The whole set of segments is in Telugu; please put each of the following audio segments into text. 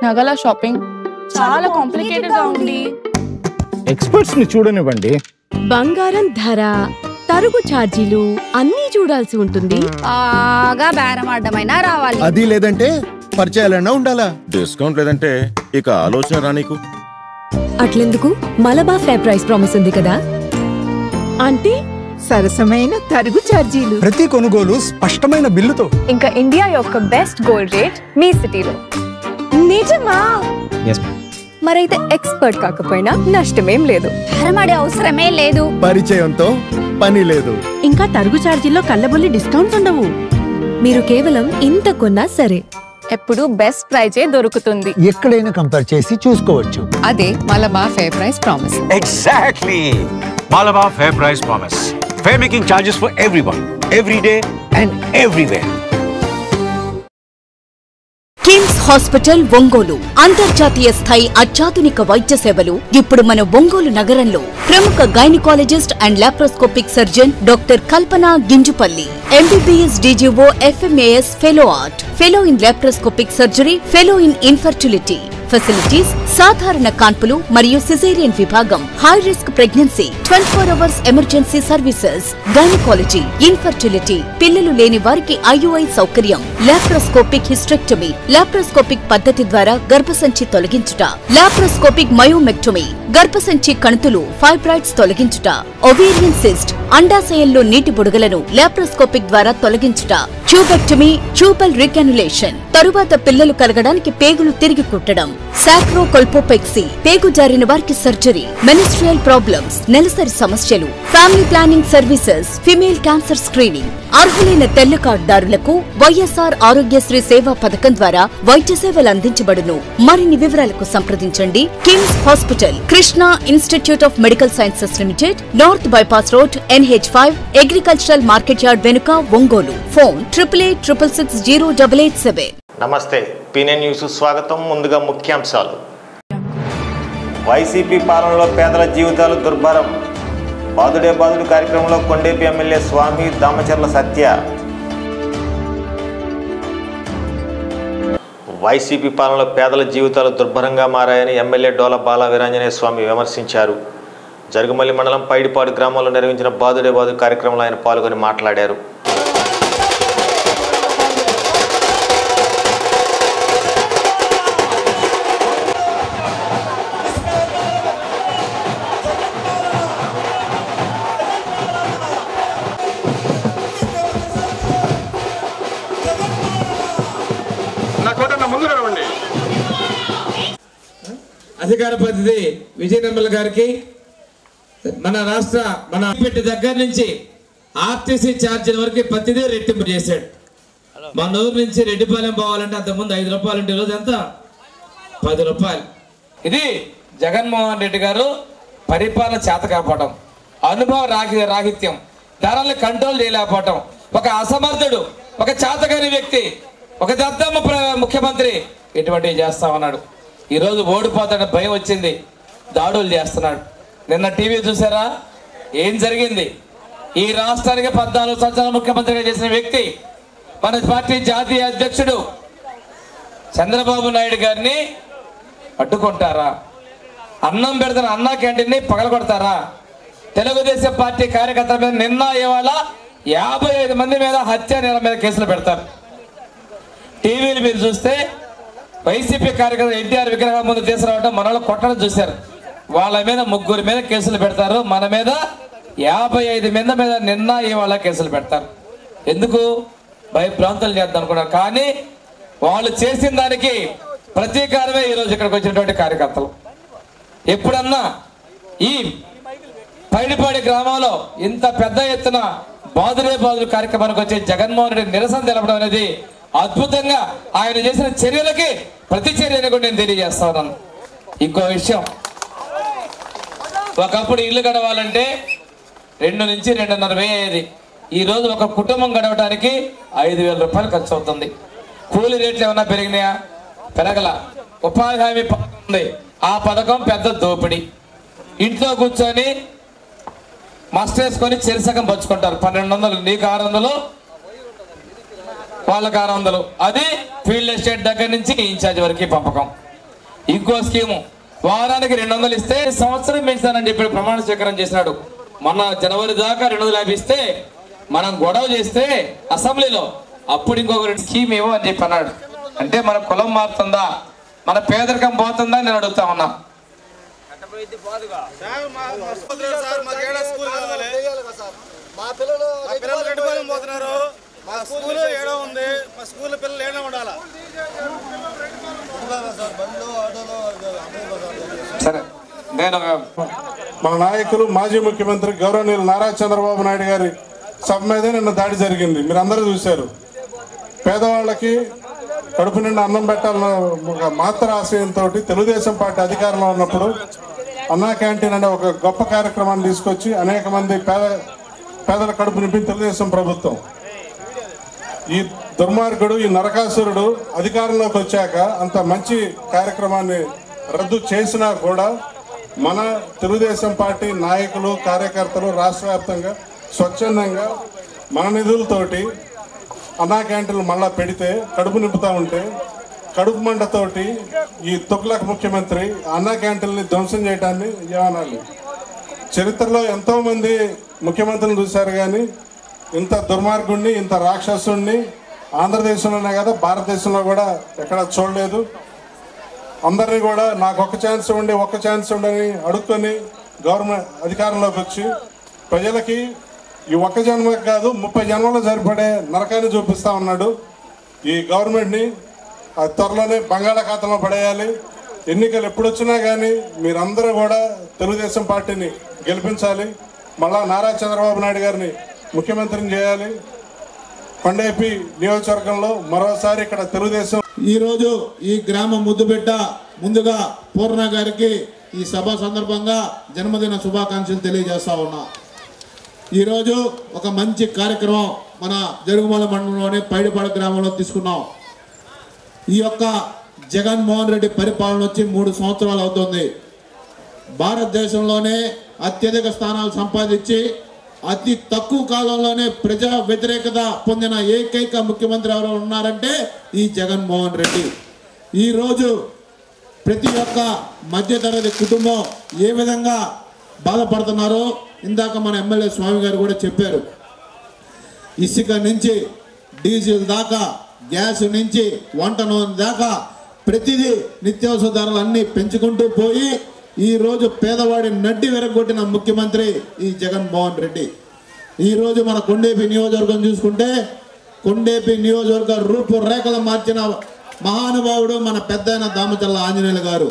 నగల షాపింగ్ చాలా కాంప్లికేటెడ్ గా ఉంది ఎక్స్పర్ట్స్ ని చూడనివ్వండి బంగారం ధర తరుగు ఛార్జీలు అన్నీ చూడాల్సి ఉంటుంది బాగా బేరం ఆడమైనా రావాలి అది లేదంటే పరిచయాలన్నా ఉండాలా డిస్కౌంట్ లేదంటే ఇక ఆలోచన రా నీకు అట్లెందుకు మలబా ఫేర్ ప్రైస్ ప్రామిస్ ఉంది కదా అంటే సరసమైన తరుగు ఛార్జీలు ప్రతి కొనుగోలు స్పష్టమైన బిల్లుతో ఇంకా ఇండియా యొక్క బెస్ట్ గోల్డ్ రేట్ మీ సిటీలో నిజమా మరైతే ఎక్స్పర్ట్ కాకపోయినా నష్టమేం లేదు బేరం ఆడే అవసరమే లేదు పరిచయంతో పని లేదు ఇంకా తరుగు ఛార్జీల్లో కళ్ళబొల్లి డిస్కౌంట్స్ ఉండవు మీరు కేవలం ఇంత కొన్నా సరే ఎప్పుడు బెస్ట్ ప్రైజే దొరుకుతుంది ఎక్కడైనా కంపేర్ చేసి చూసుకోవచ్చు అదే Malabar fair price promise Exactly. Malabar Fair Price Promise. Fair making charges for everyone, every day and everywhere. KIMS hospital Ongole అంతర్జాతీయ స్థాయి అత్యాధునిక వైద్య సేవలు ఇప్పుడు మన ఒంగోలు నగరంలో ప్రముఖ gynaecologist and laparoscopic surgeon doctor Kalpana Ginjupalli MBBS DGO FMAS fellow art fellow in laparoscopic surgery fellow in infertility facilities సాధారణ కాన్పులు మరియు సిజేరియన్ విభాగం high risk pregnancy twenty four hours emergency services gynaecology infertility పిల్లలు లేని వారికి ఐయుఐ సౌకర్యం లాప్రోస్కోపిక్ హిస్టెక్టమీ లాప్రోస్కోపిక్ పద్ధతి ద్వారా గర్భసంచి తొలగించుట లాప్రోస్కోపిక్ మయోమెక్టమీ గర్భసంచి కణుతులు ఫైబ్రాయిడ్స్ తొలగించుట ఒవేరియన్ సిస్ట్ అండాశయంలో నీటి బుడగలను లాప్రోస్కోపిక్ ద్వారా తొలగించుట ట్యూబెక్టమీ ట్యూబల్ రికానులేషన్ తరువాత పిల్లలు కలగడానికి పేగులు తిరిగి కుట్టడం సాక్రో కొల్పోపెక్సీ పేగు జారిన వారికి సర్జరీ మెనిస్ట్రియల్ ప్రాబ్లమ్స్ నెలసరి సమస్యలు family planning services female cancer screening అర్హులైన తెల్ల కార్డుదారులకు వైఎస్ఆర్ ఆరోగ్యశ్రీ సేవా పథకం ద్వారా వైద్య సేవలు అందించబడును మరిన్ని వివరాలకు సంప్రదించండి KIMS hospital Krishna institute of medical sciences limited north bypass road NH five agricultural market yard వెనుక Ongole phone triple eight triple six zero double eight seven నమస్తే పీనే న్యూస్ స్వాగతం ముందుగా ముఖ్యాంశాలు వైసీపీ పాలనలో పేదల జీవితాలు దుర్భరం బాదుడే బాదుడు కార్యక్రమంలో కొండేపి ఎమ్మెల్యే స్వామి దామచర్ల సత్య వైసీపీ పాలనలో పేదల జీవితాలు దుర్భరంగా మారాయని ఎమ్మెల్యే డోల బాల వీరాంజనేయ స్వామి విమర్శించారు జరుగుమల్లి మండలం పైడిపాడు గ్రామంలో నిర్వహించిన బాదుడే బాదు కార్యక్రమంలో ఆయన పాల్గొని మాట్లాడారు అధికార పద్ధతి విజయ నిర్మల్ గారికి మన రాష్ట్ర మన పెట్టి దగ్గర నుంచి ఆర్టీసీ ఛార్జీల వరకు ప్రతిదీ రెట్టింపు చేశాడు మన ఊరు నుంచి రెడ్డిపాలెం పోవాలంటే అంతకుముందు ఐదు రూపాయలు ఉంటే ఈరోజు ఎంత పది రూపాయలు ఇది జగన్మోహన్ రెడ్డి గారు పరిపాలన చేత కాపడం అనుభవ రాగి రాహిత్యం ధరల్ని కంట్రోల్ చేయలేకపోవటం ఒక అసమర్థుడు ఒక చేతగాని వ్యక్తి ఒక దద్దమ్మ ప్ర- ముఖ్యమంత్రి ఇటువంటివి చేస్తా ఉన్నాడు ఈరోజు ఓడిపోతాడని భయం వచ్చింది దాడులు చేస్తున్నాడు నిన్న టీవీ చూసారా ఏం జరిగింది ఈ రాష్ట్రానికి పద్నాలుగు సంవత్సరాల ముఖ్యమంత్రిగా చేసిన వ్యక్తి మన పార్టీ జాతీయ అధ్యక్షుడు చంద్రబాబు నాయుడు గారిని అడ్డుకుంటారా అన్నం పెడతారు అన్నా క్యాంటీన్ని పగలగొడతారా తెలుగుదేశం పార్టీ కార్యకర్తల మీద నిన్న ఇవాళ యాభై ఐదు మంది మీద హత్య నేల మీద కేసులు పెడతారు టీవీలు మీరు చూస్తే వైసీపీ కార్యకర్తలు ఎన్టీఆర్ విగ్రహం ముందు తీసుకురావడం మన వాళ్ళు కొట్టడం చూశారు వాళ్ళ మీద ముగ్గురు మీద కేసులు పెడతారు మన మీద యాభై ఐదు మంది మీద నిన్న ఇవాళ కేసులు పెడతారు ఎందుకు భయభ్రాంతులు చేద్దాం అనుకున్నారు కానీ వాళ్ళు చేసిన దానికి ప్రతీకారమే ఈరోజు ఇక్కడికి వచ్చినటువంటి కార్యకర్తలు ఎప్పుడన్నా ఈ పైడిపాడి గ్రామంలో ఇంత పెద్ద ఎత్తున బాదులే బాదులు కార్యక్రమానికి వచ్చే జగన్మోహన్ రెడ్డి నిరసన తెలపడం అనేది అద్భుతంగా ఆయన చేసిన చర్యలకి ప్రతి చర్యని కూడా నేను తెలియజేస్తా ఉన్నాను ఇంకో విషయం ఒకప్పుడు ఇల్లు గడవాలంటే రెండు నుంచి రెండున్నర వేలు అయ్యేది ఈ రోజు ఒక కుటుంబం గడవడానికి ఐదు వేల రూపాయలు ఖర్చు అవుతుంది కూలీ రేట్లు ఏమన్నా పెరిగినాయా పెరగల ఉపాధి హామీ పథకం ఉంది ఆ పథకం పెద్ద దోపిడీ ఇంట్లో కూర్చొని మస్ట్ వేసుకొని చెరిసగం పంచుకుంటారు పన్నెండు వందలు నీకు ఆరు వందలు వాళ్ళకి ఆరు వందలు అది ఫీల్డ్ ఎస్టేట్ దగ్గర నుంచి ఇన్ఛార్జ్ వరకు పంపకం ఇంకో స్కీము వారానికి రెండు వందలు ఇస్తే సంవత్సరం పెంచుతానని చెప్పి ప్రమాణ స్వీకారం చేసినాడు మొన్న జనవరి దాకా రెండు వందలు యాభై ఇస్తే మనం గొడవ చేస్తే అసెంబ్లీలో అప్పుడు ఇంకొక రెండు స్కీమ్ ఏమో అని చెప్పి అన్నాడు అంటే మన కులం మారుతుందా మన పేదరికం పోతుందా అని నేను అడుగుతా ఉన్నా మా పిల్లలు గడ్డిపాలెం పోతున్నారు మా స్కూల్ ఏడో ఉంది మా స్కూల్ పిల్లలు ఏడో ఉండాలా సరే నేను మన నాయకులు మాజీ ముఖ్యమంత్రి గౌరవనీయులు నారా చంద్రబాబు నాయుడు గారి సభ మీదే నిన్న దాడి జరిగింది మీరు అందరూ చూశారు పేదవాళ్ళకి కడుపు నిండా అన్నం పెట్టాలన్న ఒక మాత్ర ఆశయంతో తెలుగుదేశం పార్టీ అధికారంలో ఉన్నప్పుడు అన్నా క్యాంటీన్ అనే ఒక గొప్ప కార్యక్రమాన్ని తీసుకొచ్చి అనేక మంది పేద పేదల కడుపు నింపి తెలుగుదేశం ప్రభుత్వం ఈ దుర్మార్గుడు ఈ నరకాసురుడు అధికారంలోకి వచ్చాక అంత మంచి కార్యక్రమాన్ని రద్దు చేసినా కూడా మన తెలుగుదేశం పార్టీ నాయకులు కార్యకర్తలు రాష్ట్ర వ్యాప్తంగా స్వచ్ఛందంగా మన నిధులతోటి అన్నా క్యాంటీన్లు మళ్ళా పెడితే కడుపు నింపుతా ఉంటే కడుపు మంటతోటి ఈ తొక్లక్ ముఖ్యమంత్రి అన్నా క్యాంటీన్ని ధ్వంసం చేయడాన్ని ఏమనాలి చరిత్రలో ఎంతో మంది ముఖ్యమంత్రులు చూశారు కానీ ఇంత దుర్మార్గుణ్ణి ఇంత రాక్షసుణ్ణి ఆంధ్రదేశంలోనే కదా భారతదేశంలో కూడా ఎక్కడ చూడలేదు అందరినీ కూడా నాకు ఒక ఛాన్స్ ఇవ్వండి ఒక ఛాన్స్ ఉండని అడుక్కొని గవర్నమెంట్ అధికారంలోకి వచ్చి ప్రజలకి ఈ ఒక్క జన్మకి కాదు ముప్పై జన్మలో సరిపడే నరకాన్ని చూపిస్తా ఉన్నాడు ఈ గవర్నమెంట్ని అది త్వరలోనే బంగాళాఖాతంలో పడేయాలి ఎన్నికలు ఎప్పుడు వచ్చినా కానీ మీరందరూ కూడా తెలుగుదేశం పార్టీని గెలిపించాలి మళ్ళా నారా చంద్రబాబు నాయుడు గారిని ముఖ్యమంత్రిని చేయాలి కొండేపి నియోజకవర్గంలో మరోసారి ఇక్కడ తెలుగుదేశం ఈరోజు ఈ గ్రామ ముద్దుబిడ్డ ముందుగా పూర్ణ గారికి ఈ సభ సందర్భంగా జన్మదిన శుభాకాంక్షలు తెలియజేస్తా ఉన్నా ఈరోజు ఒక మంచి కార్యక్రమం మన జరుగుమల మండలంలోని పైడిపాడు గ్రామంలో తీసుకున్నాం ఈ యొక్క జగన్మోహన్ రెడ్డి పరిపాలన వచ్చి మూడు సంవత్సరాలు అవుతుంది భారతదేశంలోనే అత్యధిక స్థానాలు సంపాదించి అతి తక్కువ కాలంలోనే ప్రజా వ్యతిరేకత పొందిన ఏకైక ముఖ్యమంత్రి ఎవరు ఉన్నారంటే ఈ జగన్మోహన్ రెడ్డి ఈరోజు ప్రతి ఒక్క మధ్యతరగతి కుటుంబం ఏ విధంగా బాధపడుతున్నారో ఇందాక మన ఎమ్మెల్యే స్వామి గారు కూడా చెప్పారు ఇసుక నుంచి డీజిల్ దాకా గ్యాస్ నుంచి వంట నూనె దాకా ప్రతిదీ నిత్యావసర ధరలు అన్నీ పెంచుకుంటూ పోయి ఈ రోజు పేదవాడి నడ్డి వెరగొట్టిన ముఖ్యమంత్రి ఈ జగన్మోహన్ రెడ్డి ఈ రోజు మన కొండేపి నియోజకవర్గం చూసుకుంటే కొండేపి నియోజకవర్గ రూపురేఖలు మార్చిన మహానుభావుడు మన పెద్దయిన దామచల్ల ఆంజనేయులు గారు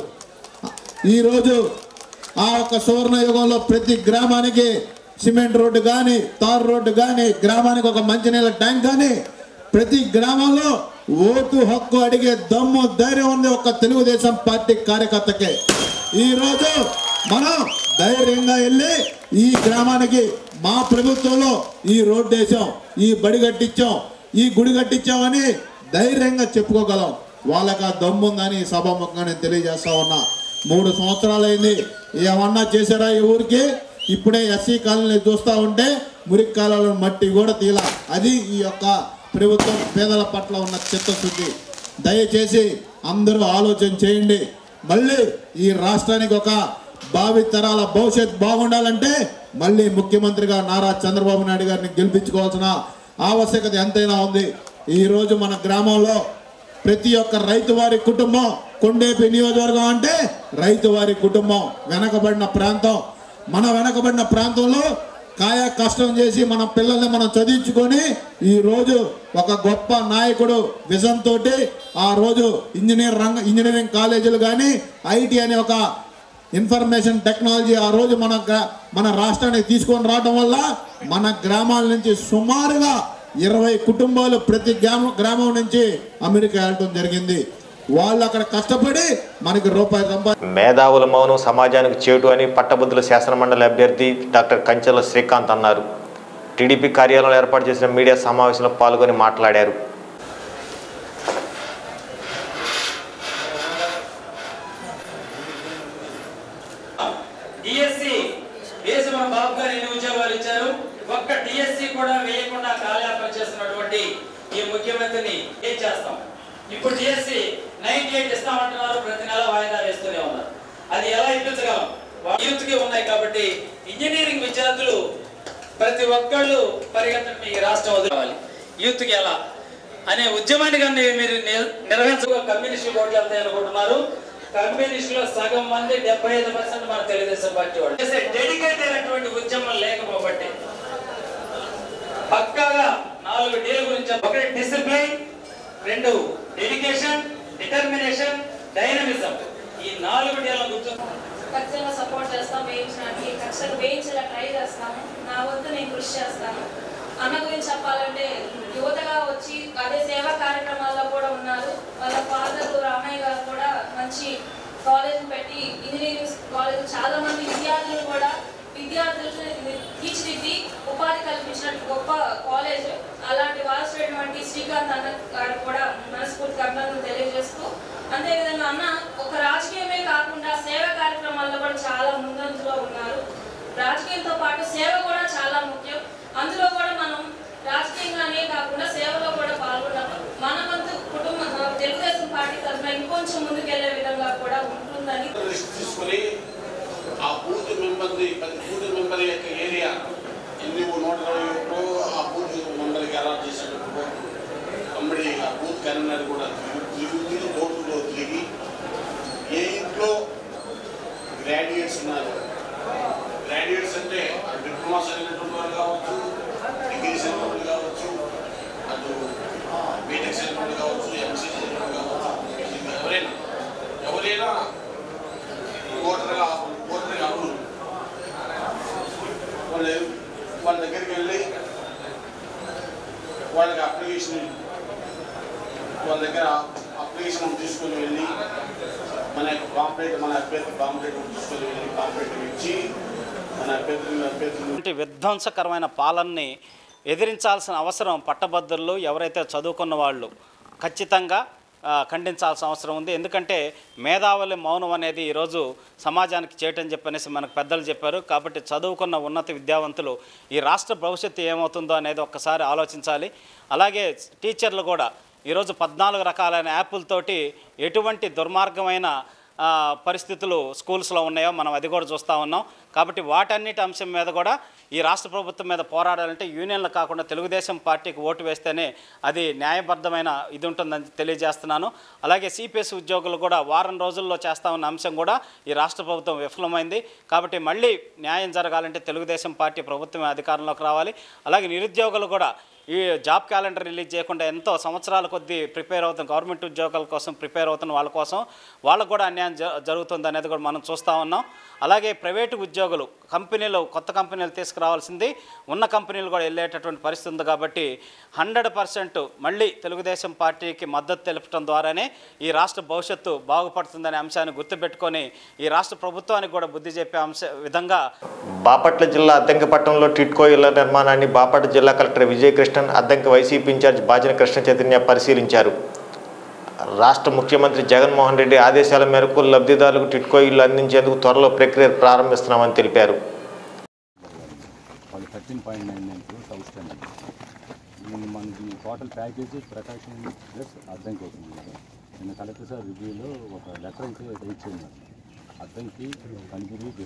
ఈరోజు ఆ ఒక్క సువర్ణ యుగంలో ప్రతి గ్రామానికి సిమెంట్ రోడ్డు కానీ తార్ రోడ్డు కానీ గ్రామానికి ఒక మంచినీళ్ళ ట్యాంక్ కానీ ప్రతి గ్రామంలో ఓటు హక్కు అడిగే దమ్ము ధైర్యం ఉంది ఒక తెలుగుదేశం పార్టీ కార్యకర్తకే ఈరోజు మనం ధైర్యంగా వెళ్ళి ఈ గ్రామానికి మా ప్రభుత్వంలో ఈ రోడ్డు వేసాం ఈ బడి కట్టించాం ఈ గుడి కట్టించామని ధైర్యంగా చెప్పుకోగలం వాళ్ళకి ఆ దమ్ము ఉందని సభాముఖంగా నేను తెలియజేస్తా ఉన్నా మూడు సంవత్సరాలైంది ఏమన్నా చేశారా ఈ ఊరికి ఇప్పుడే ఎస్సీ కాలనీ చూస్తూ ఉంటే మురికి కాలాలను మట్టి కూడా తీల అది ఈ యొక్క ప్రభుత్వం పేదల పట్ల ఉన్న చిత్తశుద్ధి దయచేసి అందరూ ఆలోచన చేయండి మళ్ళీ ఈ రాష్ట్రానికి ఒక భావి తరాల భవిష్యత్ బాగుండాలంటే మళ్ళీ ముఖ్యమంత్రిగా నారా చంద్రబాబు నాయుడు గారిని గెలిపించుకోవాల్సిన ఆవశ్యకత ఎంతైనా ఉంది ఈ రోజు మన గ్రామంలో ప్రతి ఒక్క రైతు వారి కుటుంబం కొండేపి నియోజకవర్గం అంటే రైతు వారి కుటుంబం వెనకబడిన ప్రాంతం మన వెనకబడిన ప్రాంతంలో కాయ కష్టం చేసి మన పిల్లల్ని మనం చదివించుకొని ఈ రోజు ఒక గొప్ప నాయకుడు విజన్ తోటి ఆ రోజు ఇంజనీర్ రంగ ఇంజనీరింగ్ కాలేజీలు కానీ ఐటీ అనే ఒక ఇన్ఫర్మేషన్ టెక్నాలజీ ఆ రోజు మన గ్రా- మన రాష్ట్రానికి తీసుకొని రావడం వల్ల మన గ్రామాల నుంచి సుమారుగా ఇరవై కుటుంబాలు ప్రతి గ్రామం గ్రామం నుంచి అమెరికా వెళ్ళడం జరిగింది వాళ్ళు అక్కడ కష్టపడి మనకి రూపాయి సంపా మేధావుల మౌనం సమాజానికి చేటు అని పట్టభద్రుల శాసనమండలి అభ్యర్థి డాక్టర్ కంచెల శ్రీకాంత్ అన్నారు టీడీపీ కార్యాలయంలో ఏర్పాటు చేసిన మీడియా సమావేశంలో పాల్గొని మాట్లాడారు డిఎస్సి వేసి మన బాబు గారు ఎన్ని ఉద్యోగాలు ఇచ్చారు ఒక్క డిఎస్సి కూడా వేయకుండా కాలయాపన చేస్తున్నటువంటి ఈ ముఖ్యమంత్రిని ఏం చేస్తాం ఇప్పుడు డిఎస్సి నైన్టీ ఎయిట్ ఇస్తామంటున్నారు ప్రతి నెల వాయిదా చేయగలం యూత్కి ఉన్నాయి కాబట్టి ఇంజనీరింగ్ విద్యార్థులు ప్రతి ఒక్కళ్ళు పరిగెత్తడం ఈ రాష్ట్రం వదిలేవాలి యూత్కి ఎలా అనే ఉద్యమాన్ని కానీ మీరు నిర్- నిర్వహించ కమ్యూనిస్టులు ఓట్లు వెళ్తాయి అనుకుంటున్నారు కమ్యూనిస్టులో సగం మంది డెబ్బై ఐదు పర్సెంట్ మన తెలుగుదేశం పార్టీ వాళ్ళు డెడికేట్ అయినటువంటి ఉద్యమం లేకపోబట్టి పక్కాగా నాలుగు డీల గురించి ఒకటి డిసిప్లిన్ రెండు డెడికేషన్ డిటర్మినేషన్ డైనమిజం ఈ నాలుగు డీలను గుర్తు ఖచ్చితంగా సపోర్ట్ చేస్తాం వేయించడానికి ఖచ్చితంగా వేయించేలా ట్రై చేస్తాము నా వద్ద నేను కృషి చేస్తాను అన్న గురించి చెప్పాలంటే యువతగా వచ్చి అదే సేవా కార్యక్రమాల్లో కూడా ఉన్నారు వాళ్ళ ఫాదర్ రామయ్య గారు కూడా మంచి కాలేజ్ పెట్టి ఇంజనీరింగ్ కాలేజ్ చాలా మంది విద్యార్థులు కూడా విద్యార్థులను తీర్చిదిద్ది ఉపాధి కల్పించిన గొప్ప కాలేజ్ అలాంటి వాల్సినటువంటి శ్రీకాంత్ అన్న గారు కూడా మనస్ఫూర్తిగా అభినందనలు తెలియజేస్తూ అంతేవిధంగా అన్న ఒక రాజకీయమే కాకుండా సేవ కార్యక్రమాల్లో కూడా చాలా ముందంజలో ఉన్నారు రాజకీయంతో పాటు సేవ కూడా చాలా ముఖ్యం అందులో కూడా మనం రాజకీయంగానే కాకుండా సేవలో కూడా పాల్గొన్నాము మన వంతు కుటుంబ తెలుగుదేశం పార్టీ తరఫున ఇంకొంచెం ముందుకెళ్లే విధంగా కూడా ఉంటుందని రిస్క్ తీసుకొని ఆ బూత్ మెంబర్ది ప్రతి బూత్ మెంబర్ యొక్క ఏరియా ఎన్ని నూట ఇరవై ఒకటో ఆ బూత్ మెంబర్కి అలాట్ చేసేటప్పుడు కమ్మడి ఆ బూత్ కన్వీనర్ కూడా తిరుగు తిరిగి బోర్డులో తిరిగి ఏ ఇంట్లో గ్రాడ్యుయేట్స్ ఉన్నారు గ్రాడ్యుయేట్స్ అంటే డిప్లొమా చదివినటువంటి వారు కావచ్చు డిగ్రీ చదివినటువంటి కావచ్చు అటు బీటెక్ చదివినటువంటి కావచ్చు ఎంసీ చదివినటువంటి కావచ్చు ఇది ఎవరైనా ఎవరైనా ఓటర్గా ఓటర్గా అవును వాళ్ళు వాళ్ళ దగ్గరికి వెళ్ళి వాళ్ళకి అప్లికేషన్ వాళ్ళ దగ్గర అప్లికేషన్ తీసుకొని వెళ్ళి మన యొక్క పాంప్లెట్ మన అభ్యర్థి పాంప్లెట్ తీసుకొని వెళ్ళి పాంప్లెట్ ఇచ్చి మన అభ్యర్థి అభ్యర్థులు ఇటువంటి విధ్వంసకరమైన పాలనని ఎదిరించాల్సిన అవసరం పట్టభద్రులు ఎవరైతే చదువుకున్న వాళ్ళు ఖచ్చితంగా ఆ, ఖండించాల్సిన అవసరం ఉంది ఎందుకంటే మేధావుల మౌనం అనేది ఈరోజు సమాజానికి చేయటం చెప్పనేసి మనకు పెద్దలు చెప్పారు కాబట్టి చదువుకున్న ఉన్నత విద్యావంతులు ఈ రాష్ట్ర భవిష్యత్తు ఏమవుతుందో అనేది ఒక్కసారి ఆలోచించాలి అలాగే టీచర్లు కూడా ఈరోజు పద్నాలుగు రకాలైన యాప్లతోటి ఎటువంటి దుర్మార్గమైన ఆ, పరిస్థితులు స్కూల్స్లో ఉన్నాయో మనం అది కూడా చూస్తూ ఉన్నాం కాబట్టి వాటన్నిటి అంశం మీద కూడా ఈ రాష్ట్ర ప్రభుత్వం మీద పోరాడాలంటే యూనియన్లు కాకుండా తెలుగుదేశం పార్టీకి ఓటు వేస్తేనే అది న్యాయబద్ధమైన ఇది ఉంటుందని తెలియజేస్తున్నాను అలాగే సిపిఎస్ ఉద్యోగులు కూడా వారం రోజుల్లో చేస్తా ఉన్న అంశం కూడా ఈ రాష్ట్ర ప్రభుత్వం విఫలమైంది కాబట్టి మళ్ళీ న్యాయం జరగాలంటే తెలుగుదేశం పార్టీ ప్రభుత్వం అధికారంలోకి రావాలి అలాగే నిరుద్యోగులు కూడా ఈ జాబ్ క్యాలెండర్ రిలీజ్ చేయకుండా ఎంతో సంవత్సరాల కొద్దీ ప్రిపేర్ అవుతున్న గవర్నమెంట్ ఉద్యోగాల కోసం ప్రిపేర్ అవుతున్న వాళ్ళ కోసం వాళ్ళకు కూడా అన్యాయం జ- జరుగుతుంది అనేది కూడా మనం చూస్తూ ఉన్నాం అలాగే ప్రైవేటు ఉద్యోగులు కంపెనీలు కొత్త కంపెనీలు తీసుకురావాల్సింది ఉన్న కంపెనీలు కూడా వెళ్ళేటటువంటి పరిస్థితి ఉంది కాబట్టి హండ్రెడ్ పర్సెంట్ మళ్ళీ తెలుగుదేశం పార్టీకి మద్దతు తెలపడం ద్వారానే ఈ రాష్ట్ర భవిష్యత్తు బాగుపడుతుందనే అంశాన్ని గుర్తుపెట్టుకొని ఈ రాష్ట్ర ప్రభుత్వానికి కూడా బుద్ధి చెప్పే అంశ విధంగా బాపట్ల జిల్లా అద్దంకిపట్నంలో టిట్కో ఇళ్ల నిర్మాణాన్ని బాపట్ల జిల్లా collector Vijayakrishnan Addanki YCP incharge Bachina Krishna Chaitanya పరిశీలించారు రాష్ట్ర ముఖ్యమంత్రి జగన్మోహన్ రెడ్డి ఆదేశాల మేరకు లబ్ధిదారులకు టిట్కో ఇల్లు అందించేందుకు త్వరలో ప్రక్రియ ప్రారంభిస్తున్నామని తెలిపారు వాళ్ళు thirteen point nine nine crores outstanding మనకి total package Prakasam plus Addanki అవుతుంది మేడం నిన్న కలెక్టర్ సార్ రివ్యూలో ఒక లెటర్ అయితే ఇచ్చింది అద్దంకి కనిపిరి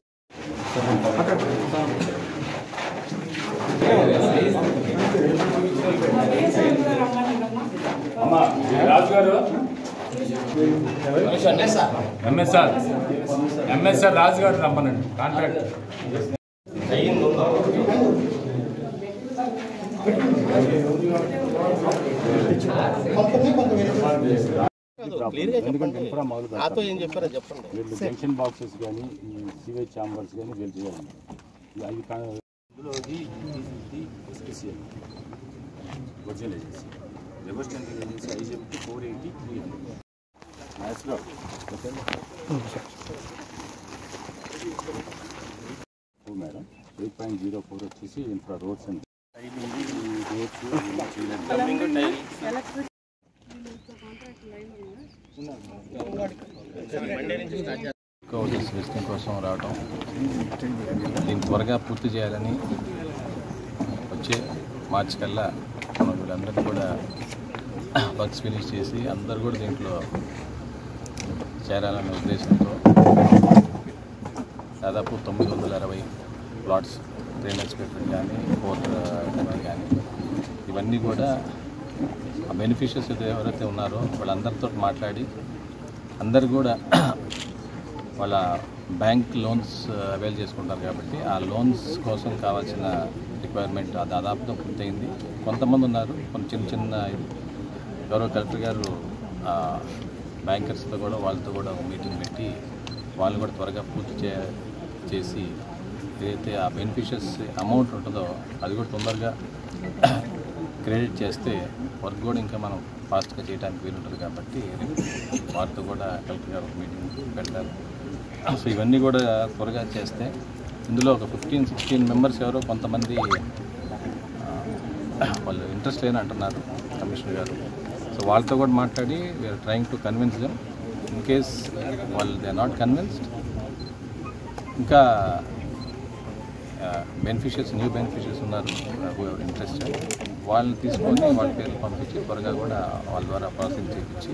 రాజు గారు ఎంఎస్ఆర్ ఎంఎస్ఆర్ రాజు గారు రమ్మనండి కాంట్రాక్ట్ ఎందుకంటే ఇన్ఫ్రా మొదలు పెడతాం. నాతో ఏం చెప్పారో చెప్పండి. వీళ్ళు జంక్షన్ బాక్సెస్ కానీ ఈ సివేజ్ ఛాంబర్స్ కానీ వీళ్ళు చేయాలి అవి కా- ఇందులో ఇది ఇది SPCL original agency reverse tendering agency ఐజెప్టీ ఫోర్ ఎయిటీ త్రీ హండ్రెడ్ మ్యాథ్స్లో okay two madam eight point zero four వచ్చేసి ఇన్ఫ్రా రోడ్స్ అండి రోడ్స్ హౌసెస్ విజిటింగ్ కోసం రావడం దీన్ని త్వరగా పూర్తి చేయాలని వచ్చే మార్చి కల్లా మనం వీళ్ళందరినీ కూడా వర్క్స్ ఫినిష్ చేసి అందరు కూడా దీంట్లో చేరాలనే ఉద్దేశంతో దాదాపు తొమ్మిది వందల అరవై ప్లాట్స్ డ్రైనేజ్ పేపర్ కానీ ఫోర్త్ కానీ ఇవన్నీ కూడా ఆ బెనిఫిషియర్స్ ఎవరైతే ఉన్నారో వాళ్ళందరితో మాట్లాడి అందరు కూడా వాళ్ళ బ్యాంక్ లోన్స్ అవైల్ చేసుకుంటారు కాబట్టి ఆ లోన్స్ కోసం కావాల్సిన రిక్వైర్మెంట్ దాదాపుగా పూర్తయింది కొంతమంది ఉన్నారు కొన్ని చిన్న చిన్న ఇది గౌరవ కలెక్టర్ గారు బ్యాంకర్స్తో కూడా వాళ్ళతో కూడా ఒక మీటింగ్ పెట్టి వాళ్ళు కూడా త్వరగా పూర్తి చే చేసి ఏదైతే ఆ బెనిఫిషియర్స్ అమౌంట్ ఉంటుందో అది కూడా తొందరగా క్రెడిట్ చేస్తే వర్క్ కూడా ఇంకా మనం ఫాస్ట్గా చేయడానికి వీలుంటుంది కాబట్టి వారితో కూడా కలెక్టర్ గారు ఒక మీటింగ్ పెడతారు సో ఇవన్నీ కూడా త్వరగా చేస్తే ఇందులో ఒక ఫిఫ్టీన్ సిక్స్టీన్ మెంబర్స్ ఎవరో కొంతమంది ఆ, వాళ్ళు ఇంట్రెస్ట్ లేని అంటున్నారు కమిషనర్ గారు సో వాళ్ళతో కూడా మాట్లాడి we're trying to convince them in case వాళ్ళు దే ఆర్ నాట్ కన్విన్స్డ్ ఇంకా బెనిఫిషియర్స్ న్యూ బెనిఫిషియర్స్ ఉన్నారు ఇంట్రెస్ట్ వాళ్ళని తీసుకొని వాళ్ళ పేర్లు పంపించి త్వరగా కూడా వాళ్ళ ద్వారా ప్రాసెస్ చేయించి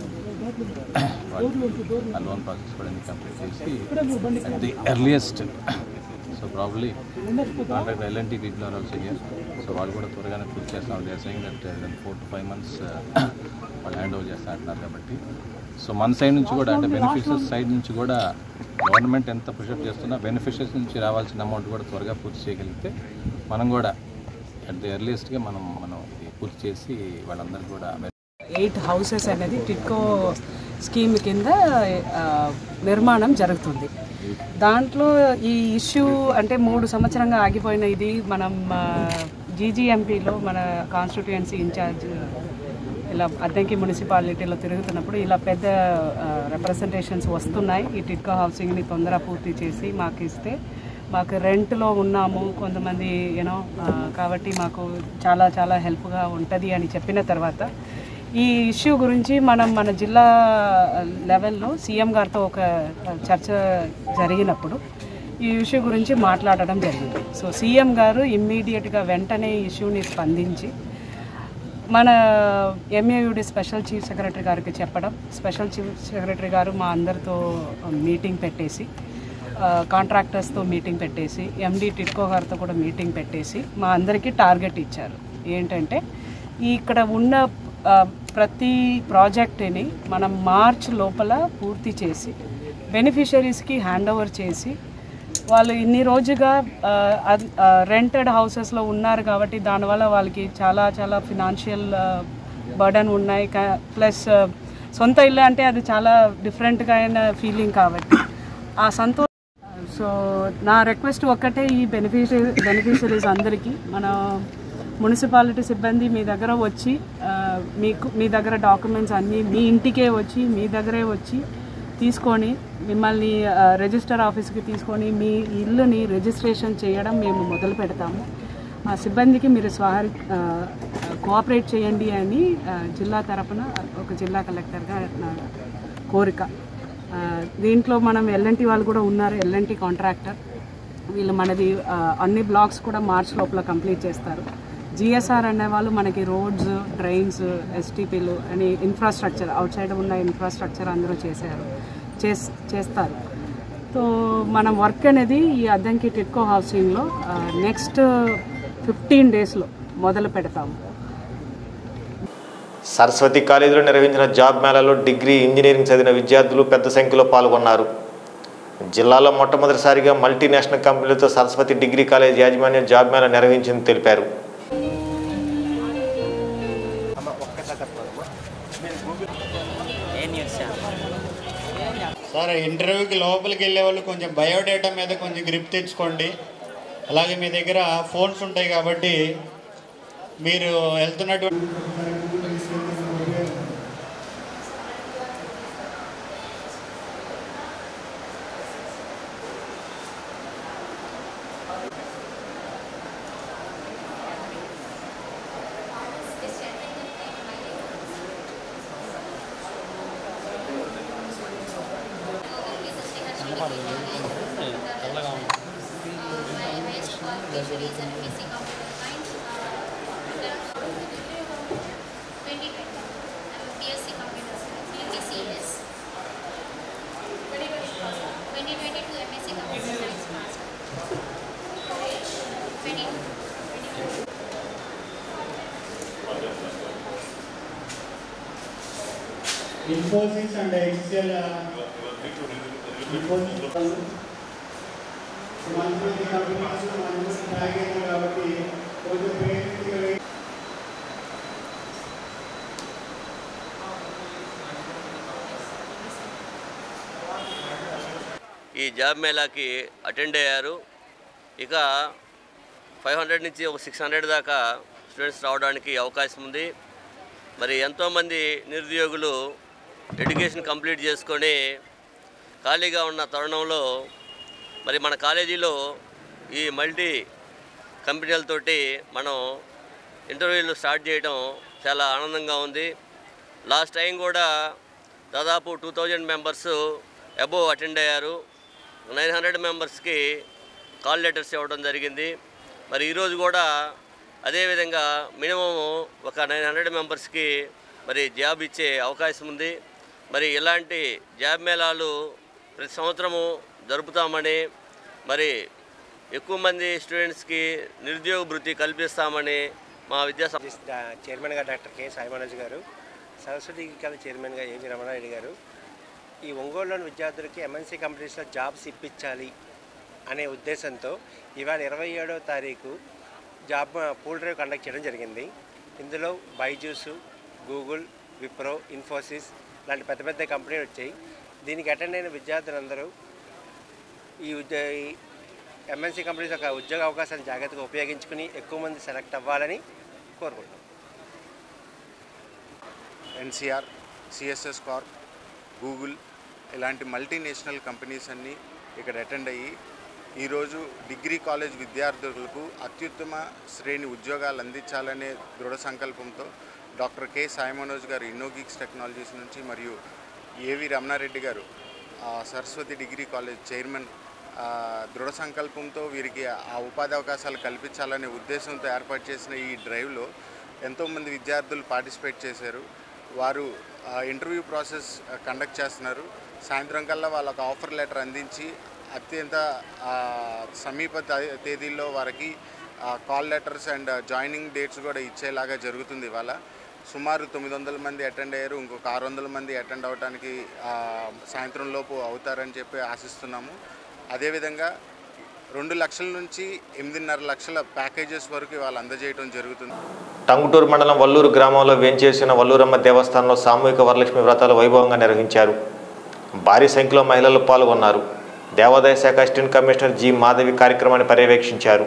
వాళ్ళకి ఆ లోన్ ప్రాసెస్ కూడా కంప్లీట్ చేసి at the earliest so probably contract L&T people are also here so వాళ్ళు కూడా త్వరగానే పూర్తి చేస్తాం they saying that four to five months వాళ్ళు హ్యాండ్ ఓవర్ చేస్తా అంటున్నారు కాబట్టి సో మన సైడ్ నుంచి కూడా అంటే బెనిఫిషియర్స్ సైడ్ నుంచి కూడా గవర్నమెంట్ ఎంత పుషప్ చేస్తున్నా బెనిఫిషియర్స్ నుంచి రావాల్సిన అమౌంట్ కూడా త్వరగా పూర్తి చేయగలిగితే మనం కూడా అట్ ది ఎర్లియస్ట్గా మనం మనం ఇది పూర్తి చేసి వాళ్ళందరికీ కూడా ఎయిట్ హౌసెస్ అనేది టిట్కో స్కీమ్ కింద ఆ, నిర్మాణం జరుగుతుంది దాంట్లో ఈ ఇష్యూ అంటే మూడు సంవత్సరంగా ఆగిపోయిన ఇది మనం జీజీఎంపీలో మన కాన్స్టిట్యుయెన్సీ ఇన్ఛార్జ్ ఇలా అద్దంకి మున్సిపాలిటీలో తిరుగుతున్నప్పుడు ఇలా పెద్ద రిప్రజెంటేషన్స్ వస్తున్నాయి ఈ టిట్కో హౌసింగ్ని తొందర పూర్తి చేసి మాకు ఇస్తే మాకు రెంట్లో ఉన్నాము కొంతమంది యూనో కాబట్టి మాకు చాలా చాలా హెల్ప్గా ఉంటుంది అని చెప్పిన తర్వాత ఈ ఇష్యూ గురించి మనం మన జిల్లా లెవెల్లో సీఎం గారితో ఒక చర్చ జరిగినప్పుడు ఈ ఇష్యూ గురించి మాట్లాడడం జరిగింది సో సీఎం గారు ఇమ్మీడియట్గా వెంటనే ఈ ఇష్యూని స్పందించి మన ఎంఏయుడి స్పెషల్ చీఫ్ సెక్రటరీ గారికి చెప్పడం స్పెషల్ చీఫ్ సెక్రటరీ గారు మా అందరితో మీటింగ్ పెట్టేసి ఆ, కాంట్రాక్టర్స్తో మీటింగ్ పెట్టేసి ఎండి టిట్కో గారితో కూడా మీటింగ్ పెట్టేసి మా అందరికీ టార్గెట్ ఇచ్చారు ఏంటంటే ఈ ఇక్కడ ఉన్న ఆ, ప్రతి ప్రాజెక్ట్ని మనం మార్చ్ లోపల పూర్తి చేసి బెనిఫిషరీస్కి హ్యాండ్ ఓవర్ చేసి వాళ్ళు ఇన్ని రోజుగా రెంటెడ్ హౌసెస్లో ఉన్నారు కాబట్టి దానివల్ల వాళ్ళకి చాలా చాలా ఫినాన్షియల్ బర్డన్ ఉన్నాయి ప్లస్ సొంత ఇల్లు అంటే అది చాలా డిఫరెంట్గా అయిన ఫీలింగ్ కాబట్టి ఆ సంతో సో నా రిక్వెస్ట్ ఒక్కటే ఈ బెనిఫిషరీ బెనిఫిషరీస్ అందరికీ మన మున్సిపాలిటీ సిబ్బంది మీ దగ్గర వచ్చి ఆ, మీకు మీ దగ్గర డాక్యుమెంట్స్ అన్నీ మీ ఇంటికే వచ్చి మీ దగ్గరే వచ్చి తీసుకొని మిమ్మల్ని ఆ, రిజిస్టర్ ఆఫీస్కి తీసుకొని మీ ఇల్లుని రిజిస్ట్రేషన్ చేయడం మేము మొదలు పెడతాము ఆ సిబ్బందికి మీరు స్వారి ఆ, కోఆపరేట్ చేయండి అని ఆ, జిల్లా తరపున ఒక జిల్లా కలెక్టర్గా నా కోరిక ఆ, దీంట్లో మనం ఎల్ఎన్టీ వాళ్ళు కూడా ఉన్నారు ఎల్ఎన్టీ కాంట్రాక్టర్ వీళ్ళు మనది ఆ, అన్ని బ్లాక్స్ కూడా మార్చ్ లోపల కంప్లీట్ చేస్తారు జిఎస్ఆర్ అనే వాళ్ళు మనకి రోడ్స్ డ్రైన్స్ ఎస్టీపీలు అని ఇన్ఫ్రాస్ట్రక్చర్ అవుట్ సైడ్ ఉన్న ఇన్ఫ్రాస్ట్రక్చర్ అందరూ చేశారు చేస్ చేస్తారు సో మనం వర్క్ అనేది ఈ అద్దంకి టిట్కో హౌసింగ్లో నెక్స్ట్ ఫిఫ్టీన్ డేస్లో మొదలు పెడతాము సరస్వతి కాలేజీలో నిర్వహించిన జాబ్ మేళాలో డిగ్రీ ఇంజనీరింగ్ చదివిన విద్యార్థులు పెద్ద సంఖ్యలో పాల్గొన్నారు జిల్లాలో మొట్టమొదటిసారిగా మల్టీనేషనల్ కంపెనీలతో సరస్వతి డిగ్రీ కాలేజ్ యాజమాన్యం జాబ్ మేళా నిర్వహించిందని తెలిపారు సార్ ఇంటర్వ్యూకి లోపలికి వెళ్ళే వాళ్ళు కొంచెం బయోడేటా మీద కొంచెం గ్రిప్ తెచ్చుకోండి అలాగే మీ దగ్గర ఫోన్స్ ఉంటాయి కాబట్టి మీరు వెళ్తున్నటువంటి MSc Computer Science. Infosys and HCL Infosys మంచి కంపెనీస్ మంచి ప్యాకేజ్ కాబట్టి కొంచెం పేరెంట్స్గా ఈ జాబ్ మేళాకి అటెండ్ అయ్యారు ఇక ఫైవ్ హండ్రెడ్ నుంచి ఒక సిక్స్ హండ్రెడ్ దాకా స్టూడెంట్స్ రావడానికి అవకాశం ఉంది మరి ఎంతోమంది నిరుద్యోగులు ఎడ్యుకేషన్ కంప్లీట్ చేసుకొని ఖాళీగా ఉన్న తరుణంలో మరి మన కాలేజీలో ఈ మల్టీ కంపెనీలతోటి మనం ఇంటర్వ్యూలు స్టార్ట్ చేయడం చాలా ఆనందంగా ఉంది లాస్ట్ టైం కూడా దాదాపు two thousand members above attend అయ్యారు నైన్ హండ్రెడ్ మెంబర్స్కి కాల్ లెటర్స్ ఇవ్వడం జరిగింది మరి ఈరోజు కూడా అదేవిధంగా మినిమం ఒక నైన్ హండ్రెడ్ మెంబర్స్కి మరి జాబ్ ఇచ్చే అవకాశం ఉంది మరి ఇలాంటి జాబ్ మేళాలు ప్రతి సంవత్సరము జరుపుతామని మరి ఎక్కువ మంది స్టూడెంట్స్కి నిరుద్యోగ వృత్తి కల్పిస్తామని మా విద్యా సంస్థ చైర్మన్గా డాక్టర్ కె సాయిమనోజ్ గారు సరస్వతి కళ చైర్మన్గా ఏవి రమణారెడ్డి గారు ఈ ఒంగోలులోని విద్యార్థులకి ఎంఎన్సీ కంపెనీస్లో జాబ్స్ ఇప్పించాలి అనే ఉద్దేశంతో ఇవాళ ఇరవై ఏడవ తారీఖు జాబ్ పూల్ డ్రైవ్ కండక్ట్ చేయడం జరిగింది ఇందులో బైజూస్ గూగుల్ విప్రో ఇన్ఫోసిస్ లాంటి పెద్ద పెద్ద కంపెనీలు వచ్చాయి దీనికి అటెండ్ అయిన విద్యార్థులందరూ ఈ ఉద్యో ఈ ఎంఎన్సీ కంపెనీస్ యొక్క ఉద్యోగ అవకాశాన్ని జాగ్రత్తగా ఉపయోగించుకుని ఎక్కువ మంది సెలెక్ట్ అవ్వాలని కోరుకుంటున్నాం ఎన్సిఆర్ సిఎస్ఎస్ కార్ప్ గూగుల్ ఇలాంటి మల్టీనేషనల్ కంపెనీస్ అన్నీ ఇక్కడ అటెండ్ అయ్యి ఈరోజు డిగ్రీ కాలేజ్ విద్యార్థులకు అత్యుత్తమ శ్రేణి ఉద్యోగాలు అందించాలనే దృఢ సంకల్పంతో డాక్టర్ కె సాయి మనోజ్ గారు ఇన్నోగిక్స్ టెక్నాలజీస్ నుంచి మరియు ఏవి రమణారెడ్డి గారు ఆ, సరస్వతి డిగ్రీ కాలేజ్ చైర్మన్ ఆ, దృఢ సంకల్పంతో వీరికి ఆ ఉపాధి అవకాశాలు కల్పించాలనే ఉద్దేశంతో ఏర్పాటు చేసిన ఈ డ్రైవ్లో ఎంతోమంది విద్యార్థులు పార్టిసిపేట్ చేశారు వారు ఆ, ఇంటర్వ్యూ ప్రాసెస్ ఆ, కండక్ట్ చేస్తున్నారు సాయంత్రం కల్లా వాళ్ళకు ఆఫర్ లెటర్ అందించి అత్యంత ఆ, సమీప తే- తేదీల్లో వారికి ఆ, call letters and joining dates కూడా ఇచ్చేలాగా జరుగుతుంది ఇవాళ సుమారు తొమ్మిది వందల మంది అటెండ్ అయ్యారు ఇంకొక ఆరు వందల మంది అటెండ్ అవడానికి ఆ, సాయంత్రం లోపు అవుతారని చెప్పి ఆశిస్తున్నాము అదేవిధంగా రెండు లక్షల నుంచి ఎనిమిదిన్నర లక్షల ప్యాకేజెస్ వరకు ఇవాళ అందజేయడం జరుగుతుంది టంగుటూరు మండలం వల్లూరు గ్రామంలో వేంచేసిన వల్లూరమ్మ దేవస్థానంలో సామూహిక వరలక్ష్మి వ్రతాలు వైభవంగా నిర్వహించారు భారీ సంఖ్యలో మహిళలు పాల్గొన్నారు దేవాదాయ శాఖ అసిస్టెంట్ కమిషనర్ జి మాధవి కార్యక్రమాన్ని పర్యవేక్షించారు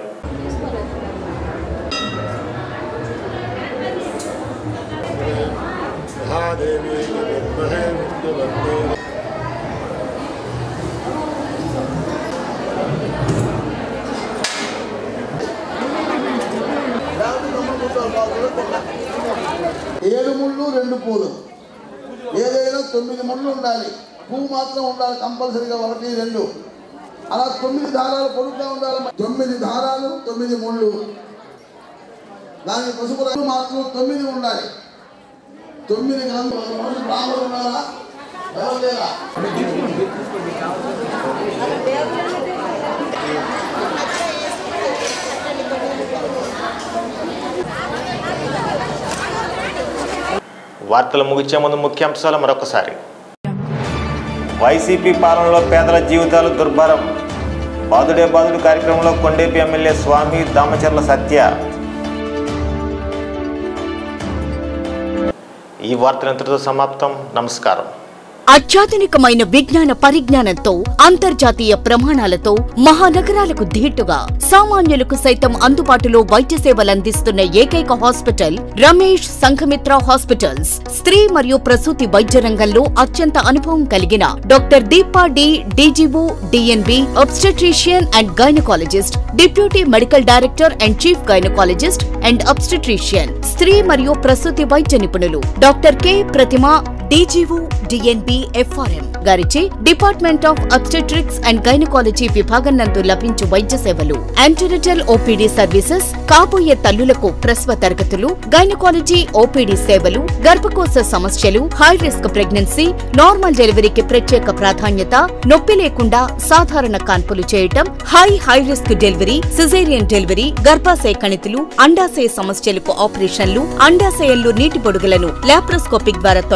ఏడు ముళ్ళు రెండు పూలు ఏదైనా తొమ్మిది ముళ్ళు ఉండాలి పువ్వు మాత్రం ఉండాలి కంపల్సరీగా ఒకటి రెండు అలా తొమ్మిది దారాలు పొడుగ్గా ఉండాలి తొమ్మిది దారాలు తొమ్మిది ముళ్ళు దానికి పసుపు రంగు మాత్రం తొమ్మిది ఉండాలి తొమ్మిది గ్రంథాలు రాములు ఉన్నారా ఎవరు లేరా వార్తలు ముగించే ముందు ముఖ్యాంశాలు మరొకసారి వైసీపీ పాలనలో పేదల జీవితాలు దుర్భరం బాదుడే బాదుడు కార్యక్రమంలో కొండేపి ఎమ్మెల్యే స్వామి దామచర్ల సత్య ఈ వార్తలు ఇంతటితో సమాప్తం నమస్కారం అత్యాధునికమైన విజ్ఞాన పరిజ్ఞానంతో అంతర్జాతీయ ప్రమాణాలతో మహానగరాలకు ధీటుగా సామాన్యులకు సైతం అందుబాటులో వైద్య సేవలందిస్తున్న ఏకైక హాస్పిటల్ రమేష్ సంఘమిత్ర హాస్పిటల్స్ స్త్రీ మరియు ప్రసూతి వైద్య రంగంలో అత్యంత అనుభవం కలిగిన doctor Deepa D DGO DNB obstetrician and gynaecologist deputy medical director and chief gynaecologist and obstetrician స్త్రీ మరియు ప్రసూతి వైద్య నిపుణులు doctor K Pratima DGO DNB FRM గారిచే department of obstetrics and gynaecology విభాగం నందు లభించు వైద్య సేవలు యాంటీరిటల్ ఓపీడీ సర్వీసెస్ కాబోయే తల్లులకు ప్రసవ తరగతులు గైనకాలజీ ఓపీడీ సేవలు గర్భకోశ సమస్యలు హై రిస్క్ ప్రెగ్నెన్సీ నార్మల్ డెలివరీకి ప్రత్యేక ప్రాధాన్యత నొప్పి లేకుండా సాధారణ కాన్పులు చేయటం high high risk delivery caesarean delivery గర్భాశయ కణితులు అండాశయ సమస్యలకు ఆపరేషన్లు అండాశయంలో నీటి పొడుగులను లాప్రోస్కోపిక్ ద్వారా తొలగించుట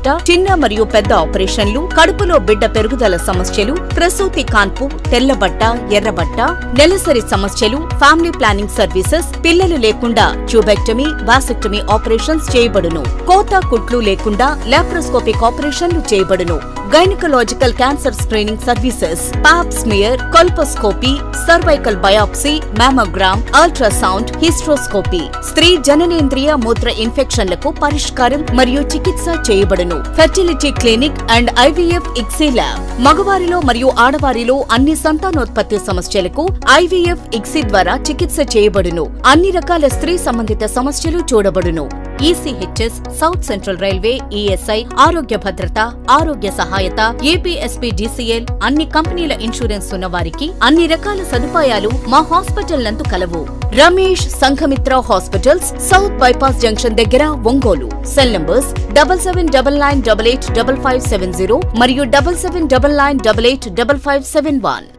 చిన్న మరియు పెద్ద ఆపరేషన్లు కడుపులో బిడ్డ పెరుగుదల సమస్యలు ప్రసూతి కాన్పు తెల్లబట్ట ఎర్రబట్ట నెలసరి సమస్యలు ఫ్యామిలీ ప్లానింగ్ సర్వీసెస్ పిల్లలు లేకుండా ట్యూబెక్టమీ వాసెక్టమీ ఆపరేషన్స్ చేయబడును కోత కుట్లు లేకుండా లాప్రోస్కోపిక్ ఆపరేషన్లు చేయబడును gynaecological cancer screening services pap smear colposcopy cervical biopsy mammogram ultrasound hysteroscopy స్త్రీ జననేంద్రియ మూత్ర ఇన్ఫెక్షన్లకు పరిష్కారం మరియు చికిత్స చేయబడును fertility clinic and IVF ICSI lab మగవారిలో మరియు ఆడవారిలో అన్ని సంతానోత్పత్తి సమస్యలకు ఐవీఎఫ్ ఇక్సీ ద్వారా చికిత్స చేయబడును అన్ని రకాల స్త్రీ సంబంధిత సమస్యలు చూడబడును ECHS south central railway ESI ఆరోగ్య భద్రత ఆరోగ్య సహాయత ఏపీఎస్పీ డిసిఎల్ అన్ని కంపెనీల ఇన్సూరెన్స్ ఉన్న వారికి అన్ని రకాల సదుపాయాలు మా హాస్పిటల్ నందు కలవు Ramesh Sanghamitra hospitals south bypass junction దగ్గర Ongole cell numbers double seven double nine double eight double five seven zero మరియు double seven double nine double eight double five seven one